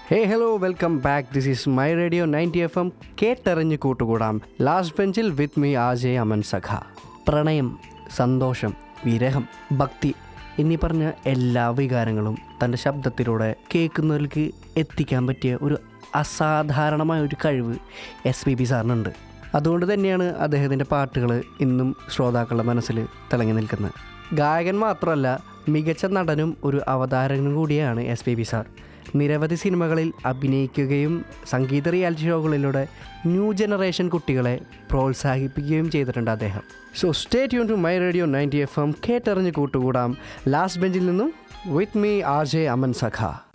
hey hello welcome back this is my radio ninety F M കേട്ടറിഞ്ഞ് കൂട്ടുകൂടാം last ബെഞ്ചിൽ with me ആജെ Aman സഖ പ്രണയം സന്തോഷം വിരഹം ഭക്തി എന്നീ പറഞ്ഞ എല്ലാ വികാരങ്ങളും തൻ്റെ ശബ്ദത്തിലൂടെ കേൾക്കുന്നവർക്ക് എത്തിക്കാൻ പറ്റിയ ഒരു അസാധാരണമായ ഒരു കഴിവ് എസ് പി ബി സാറിനുണ്ട് അതുകൊണ്ട് തന്നെയാണ് അദ്ദേഹത്തിൻ്റെ പാട്ടുകൾ ഇന്നും ശ്രോതാക്കളുടെ മനസ്സിൽ തിളങ്ങി നിൽക്കുന്നത് ഗായകൻ മാത്രമല്ല മികച്ച നടനും ഒരു അവതാരകനും കൂടിയാണ് എസ് പി ബി സാർ നിരവധി സിനിമകളിൽ അഭിനയിക്കുകയും സംഗീത റിയാലിറ്റി ഷോകളിലൂടെ ന്യൂ ജനറേഷൻ കുട്ടികളെ പ്രോത്സാഹിപ്പിക്കുകയും ചെയ്തിട്ടുണ്ട് അദ്ദേഹം so stay tune to my radio ninety F M കേട്ടറിഞ്ഞ് കൂട്ടുകൂടാം ലാസ്റ്റ് ബെഞ്ചിൽ നിന്നും with me R J Aman സഖ